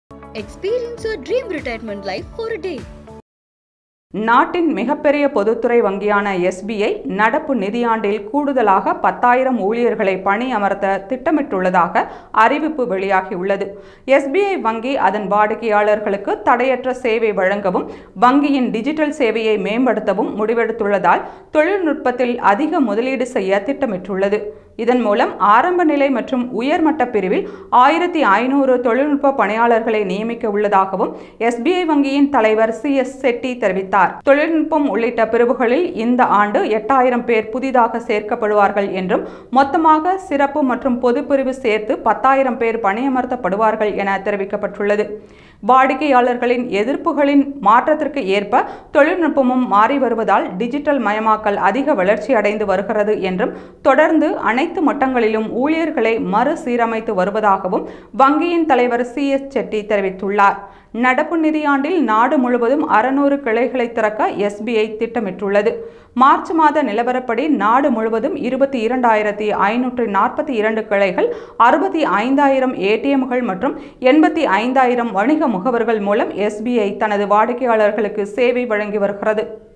Experience your dream retirement life for a day. நாட்டின் மிகப்பெரிய பொதுத்துறை வங்கியான எஸ்பிஐ நடப்பு நிதியாண்டில் கூடுதலாக பத்தாயிரம் ஊழியர்களை பணியமர்த்த திட்டமிட்டுள்ளதாக அறிவிப்பு வெளியாகியுள்ளது எஸ்பிஐ வங்கி அதன் வாடிக்கையாளர்களுக்கு தடையற்ற சேவை வழங்கவும் வங்கியின் டிஜிட்டல் சேவையை மேம்படுத்தவும் முடிவெடுத்துள்ளதால் தொழில்நுட்பத்தில் அதிக முதலீடு செய்ய திட்டமிட்டுள்ளது இதன் மூலம் ஆரம்ப நிலை மற்றும் உயர்மட்ட பிரிவில் ஆயிரத்தி ஐநூறு தொழில்நுட்ப பணியாளர்களை நியமிக்க உள்ளதாகவும் எஸ்பிஐ வங்கியின் தலைவர் சி எஸ் செட்டி தெரிவித்தார் தொழில்நுட்பம் உள்ளிட்ட பிரிவுகளில் இந்த ஆண்டு எட்டாயிரம் பேர் புதிதாக சேர்க்கப்படுவார்கள் என்றும் மொத்தமாக சிறப்பு மற்றும் பொது பிரிவு சேர்த்து பத்தாயிரம் பேர் பணியமர்த்தப்படுவார்கள் என தெரிவிக்கப்பட்டுள்ளது வாடிக்கையாளர்களின் எதிர்ப்புகளின் மாற்றத்திற்கு ஏற்ப தொழில்நுட்பமும் மாறி வருவதால் டிஜிட்டல் மயமாக்கல் அதிக வளர்ச்சி அடைந்து வருகிறது என்றும் தொடர்ந்து அனைத்து மட்டங்களிலும் ஊழியர்களை மறுசீரமைத்து வருவதாகவும் வங்கியின் தலைவர் சி எஸ் செட்டி தெரிவித்துள்ளார் நடப்பு நிதியாண்டில் நாடு முழுவதும் அறுநூறு கிளைகளை திறக்க எஸ்பிஐ திட்டமிட்டுள்ளது மார்ச் மாத நிலவரப்படி நாடு முழுவதும் இருபத்தி இரண்டாயிரத்தி ஐநூற்றி நாற்பத்தி இரண்டு கிளைகள் அறுபத்தி ஐந்தாயிரம் ஏடிஎம்கள் மற்றும் எண்பத்தி ஐந்தாயிரம் வணிக முகவர்கள் மூலம் எஸ்பிஐ தனது வாடிக்கையாளர்களுக்கு சேவை வழங்கி வருகிறது